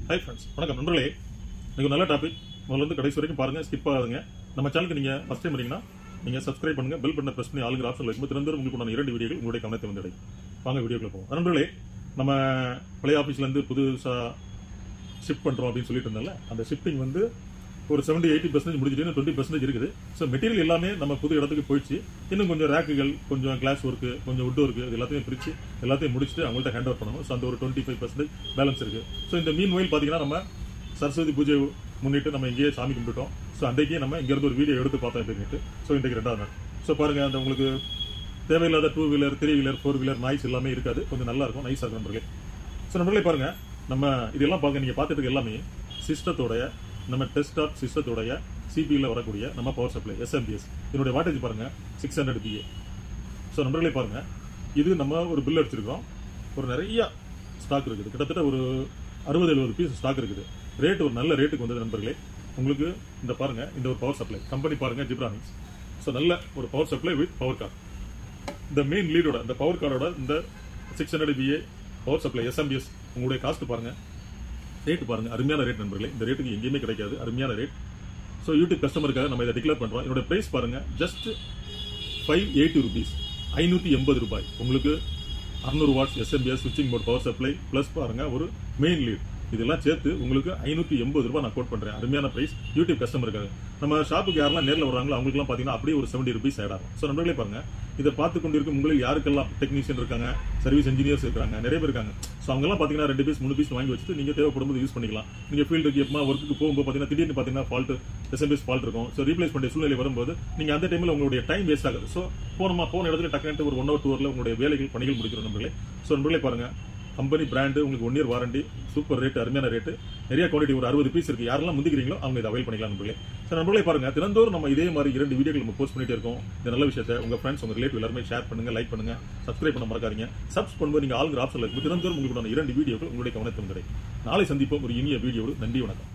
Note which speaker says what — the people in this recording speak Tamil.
Speaker 1: ஹை ஃப்ரெண்ட்ஸ் வணக்கம் நண்பர்களே இன்னைக்கு ஒரு நல்ல டாபிக் முதல்ல இருந்து கடைசி வரைக்கும் பாருங்க ஸ்கிப் ஆகாதுங்க நம்ம சேனலுக்கு நீங்க ஃபர்ஸ்ட் டைம் வரீங்கன்னா நீங்க சப்ஸ்கிரைப் பண்ணுங்க பெல் பட்டனை பிரஸ் பண்ணி ஆளுங்கிற ஆப்ஷன் வைக்கும் திறந்தரும் உங்களுக்கு நான் இரண்டு வீடியோகள் உங்களுடைய கவனத்தை வந்து அடையும் வாங்க வீடியோக்குள்ள போவோம் நண்பர்களே நம்ம பழைய ஆஃபீஸ்ல இருந்து புதுசா ஷிஃப்ட் பண்றோம் அப்படின்னு சொல்லிட்டு இருந்தோம்ல அந்த ஷிஃப்டிங் வந்து ஒரு செவன்டி எயிட்டி பர்சன்டேஜ் முடிஞ்சிட்டு டுவெண்ட்டி பர்சன்டேஜ் இருக்குது ஸோ மெட்டீரியல் எல்லாமே நம்ம புது இடத்துக்கு போயிடுச்சு இன்னும் கொஞ்சம் ரேக்குகள் கொஞ்சம் கிளாஸ் ஒர்க்கு கொஞ்சம் வுட் ஒர்க்கு இது எல்லாத்தையும் பிரிச்சு எல்லாத்தையும் முடிச்சுட்டு அவங்கள்ட்ட ஹேண்ட் ஓவர் பண்ணணும் ஸோ அந்த ஒரு டுவெண்ட்டி ஃபைவ் பர்சன்டேஜ் பேலன்ஸ் இருக்கு ஸோ இந்த மீன் வயல் பார்த்தீங்கன்னா நம்ம சரஸ்வதி பூஜை முன்னிட்டு நம்ம இங்கேயே சாமி கும்பிட்டோம் ஸோ அன்றைக்கே நம்ம இங்கேருந்து ஒரு வீடியோ எடுத்து பார்த்தோம் அப்படின்ட்டு ஸோ இன்றைக்கு ரெண்டாவது நாள் ஸோ பாருங்க அந்த உங்களுக்கு தேவையில்லாத two wheeler three wheeler four wheeler noise எல்லாமே இருக்காது கொஞ்சம் நல்லா இருக்கும் நைஸாக இருக்கும் நண்பர்களே ஸோ நண்பர்களே பாருங்க நம்ம இதெல்லாம் பார்க்க நீங்க பார்த்துட்டு இருக்க எல்லாமே சிஸ்டத்தோடைய நம்ம டெஸ்க்டாப் சிஸ்டத்தோடைய சிபியில் வரக்கூடிய நம்ம பவர் சப்ளை எஸ்எம்பிஎஸ் இதனுடைய வாட்டேஜ் பாருங்க சிக்ஸ் ஹண்ட்ரட் பிஏ ஸோ நண்பர்களே பாருங்க இது நம்ம ஒரு பில் அடிச்சிருக்கோம் ஒரு நிறைய ஸ்டாக் இருக்குது கிட்டத்தட்ட ஒரு அறுபது எழுபது பீஸ் ஸ்டாக் இருக்குது ரேட் ஒரு நல்ல ரேட்டுக்கு வந்தது நண்பர்களே உங்களுக்கு இந்த பாருங்க இந்த ஒரு பவர் சப்ளை கம்பெனி பாருங்க ஜிப்ரானிக்ஸ் ஸோ நல்ல ஒரு power supply with power cord இந்த மெயின் லீடோட இந்த பவர் கார்டோட இந்த six hundred PA power supply SMPS உங்களுடைய காஸ்ட் பாருங்க ரேட் பாருங்க அருமையான ரேட் நண்பர்களே இந்த ரேட்டுக்கு எங்கேயுமே கிடைக்காது அருமையான ரேட் ஸோ யூடியூப் கஸ்டமருக்காக நம்ம இதை டிக்ளேர் பண்றோம் என்னோட பிரைஸ் பாருங்க ஜஸ்ட் ஃபைவ் எயிட்டி ருபீஸ் ஐநூற்றி எண்பது ரூபாய் உங்களுக்கு அறுநூறு வாட்ஸ் எஸ்எம்பிஎஸ் சுவிட்சிங் போர்ட் பவர் சப்ளை ப்ளஸ் பாருங்க ஒரு மெயின் லீட் இதெல்லாம் சேர்த்து உங்களுக்கு ஐநூற்றி எண்பது ரூபாய் நான் கோட் பண்றேன் அருமையான பிரைஸ் யூடியூப் கஸ்டமருக்காக நம்ம ஷாப்புக்கு யாரெல்லாம் நேரில் வராங்களோ அவங்களுக்குலாம் பார்த்தீங்கன்னா அப்படியே ஒரு செவன்டி ருபீஸ் ஆட் ஆகும் ஸோ நண்பர்களே பாருங்க இதை பார்த்து கொண்டிருக்கும் உங்களில் யாருக்கெல்லாம் டெக்னீஷியன் இருக்காங்க சர்வீஸ் இன்ஜினியர்ஸ் இருக்காங்க நிறைய பேர் இருக்காங்க ஸோ அவங்கெல்லாம் பார்த்தீங்கன்னா ரெண்டு பீஸ் மூணு பீஸ் வாங்கி வச்சுட்டு நீங்க தேவைப்படும் போது யூஸ் பண்ணிக்கலாம் நீங்க ஃபீல்டுக்கு எப்பமா ஒர்க்குக்கு போகும்போது பார்த்தீங்கன்னா திடீர்னு பார்த்தீங்கன்னா ஃபால்ட் எஸ்எம்பிஎஸ் ஃபால்ட் இருக்கும் ஸோ ரீப்ளேஸ் பண்ண சூழ்நிலை வரும்போது நீங்க அந்த டைம்ல உங்களுடைய டைம் வேஸ்ட் ஆகுது ஸோ போனோமா போன இடத்துல டக்குனு ஒரு ஒன் ஹவர் டூ ஹவர்ல உங்களுடைய வேலைகள் பணிகள் முடிக்கிறோம் நண்பர்களே ஸோ நண்பர்களே பாருங்க கம்பெனி பிராண்டு உங்களுக்கு one year warranty super rate அருமையான ரேட்டு நிறைய குவாலிட்டி ஒரு அறுபது பீஸ் இருக்கு யாரெல்லாம் முந்திக்கிறீங்களோ அவங்க இதை அவைல் பண்ணிக்கலாம் நண்பர்களே சார் நண்பர்களே பாருங்க தினந்தோறும் நம்ம இதே மாதிரி இரண்டு வீடியோக்கள் நம்ம போஸ்ட் பண்ணிட்டே இருக்கோம் இந்த நல்ல விஷயத்தை உங்க ஃப்ரெண்ட்ஸ் உங்க ரிலேட்டிவ் எல்லாருமே ஷேர் பண்ணுங்க லைக் பண்ணுங்க சப்ஸ்கிரைப் பண்ண மறக்காதீங்க சப்ஸ் பண்ணும்போது நீங்க ஆளுங்கிற ஆப்ஷன்ல இருக்கும் தினந்தோறும் உங்களுக்கு நான் இரண்டு வீடியோக்கள் உங்களுடைய கவனத்தை கிடைக்கும் நாளை சந்திப்போம் ஒரு இனிய வீடியோடு நன்றி வணக்கம்